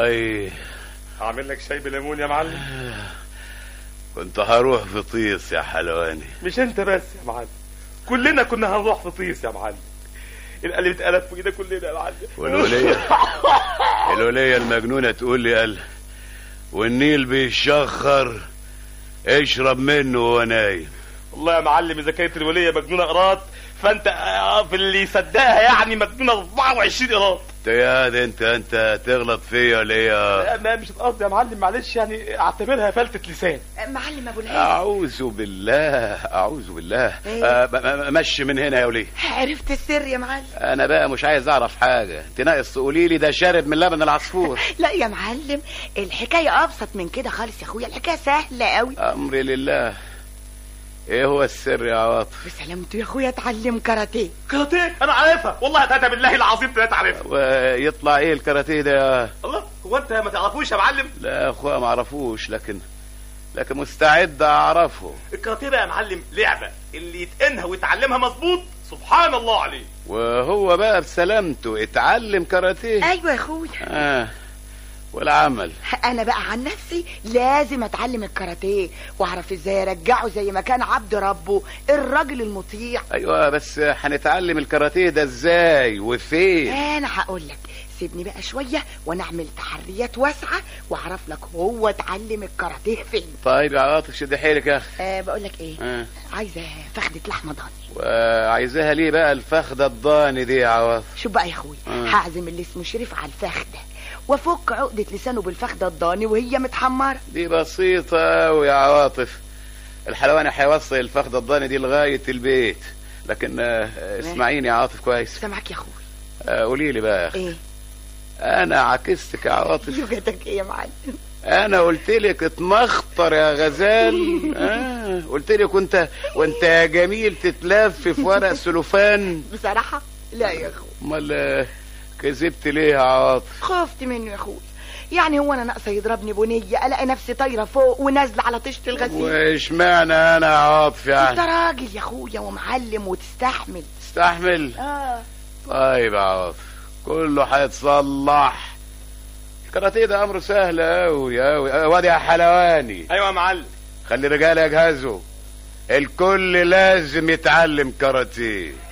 والله اعمل لك شاي بليمون يا معلم كنت هروح في طيس يا حلواني مش انت بس يا معلم كلنا كنا هنروح في طيس يا معلم القلب اتقلب في كده كلنا يا معلم والولية الولية المجنونة تقول لي قال والنيل بيشخر اشرب منه وهو نايم والله يا معلم اذا كانت الوليه مجنونه قراط فانت آه، في اللي يصدقها يعني مجنونه 24 قراط انت يا ده انت انت تغلط فيا ولا ايه لا، ما مش القصد يا معلم معلش يعني اعتبرها فلتة لسان معلم ابو الهيثم اعوذ بالله اعوذ بالله ايه؟ آه ب- ب- مشي من هنا يا وليه عرفت السر يا معلم انا بقى مش عايز اعرف حاجه انت ناقص تقولي لي ده شارب من لبن العصفور لا يا معلم الحكايه ابسط من كده خالص يا اخويا الحكايه سهله قوي امري لله ايه هو السر يا عواطف بسلامته يا اخويا اتعلم كاراتيه كاراتيه انا عارفها والله تلاته بالله العظيم تلاته عارفها ويطلع ايه الكاراتيه ده يا الله هو انت ما تعرفوش يا معلم لا يا اخويا ما اعرفوش لكن لكن مستعد اعرفه الكاراتيه بقى يا معلم لعبه اللي يتقنها ويتعلمها مظبوط سبحان الله عليه وهو بقى بسلامته اتعلم كاراتيه ايوه يا اخويا اه والعمل انا بقى عن نفسي لازم اتعلم الكاراتيه واعرف ازاي ارجعه زي ما كان عبد ربه الراجل المطيع ايوه بس هنتعلم الكاراتيه ده ازاي وفين انا هقول لك سيبني بقى شويه ونعمل تحريات واسعه واعرف لك هو اتعلم الكاراتيه فين طيب يا عاطف شد حيلك يا اخي أه بقول لك ايه آه. عايزه فخده لحمه ضاني وعايزاها ليه بقى الفخده الضاني دي يا عواطف شوف بقى يا اخويا آه. هعزم اللي اسمه شريف على الفخده وافك عقده لسانه بالفخده الضاني وهي متحمره دي بسيطة أوي يا عواطف الحلواني هيوصل الفخدة الضاني دي لغاية البيت لكن آه، آه، اسمعيني يا عاطف كويس سامعك يا اخويا آه، قولي لي بقى ايه أنا عكستك يا عواطف يوجدك ايه يا معلم أنا قلت لك اتمخطر يا غزال آه قلت لك وأنت وأنت يا جميل تتلف في ورق سلوفان بصراحه لا يا اخويا أمال آه، كذبت ليه يا عواطف خفت منه يا اخويا يعني هو انا ناقصه يضربني بنيه الاقي نفسي طايره فوق ونازله على طيشه الغسيل واشمعنى أنا يا عاطف انت يعني راجل يا اخويا ومعلم وتستحمل استحمل اه طيب يا عاطف كله هيتصلح الكاراتيه ده امر سهل اوي اوي وادي يا حلواني ايوه يا معلم خلي الرجال يجهزوا الكل لازم يتعلم كاراتيه